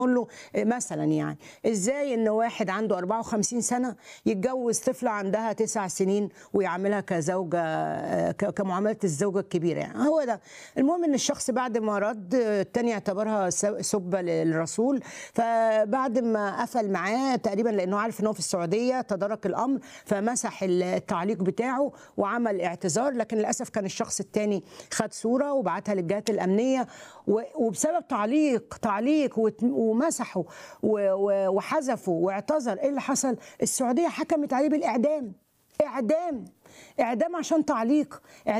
اقول له مثلا يعني ازاي ان واحد عنده 54 سنه يتجوز طفله عندها تسع سنين ويعاملها كزوجه ك- كمعامله الزوجه الكبيره يعني هو ده المهم ان الشخص بعد ما رد التاني اعتبرها س- سبه للرسول فبعد ما قفل معاه تقريبا لانه عارف ان هو في السعوديه تدارك الامر فمسح التعليق بتاعه وعمل اعتذار لكن للاسف كان الشخص التاني خد صوره وبعتها للجهات الامنيه و- وبسبب تعليق تعليق وت- ومسحوا و- و- وحذفوا واعتذر ايه اللي حصل السعوديه حكمت عليه بالاعدام اعدام اعدام عشان تعليق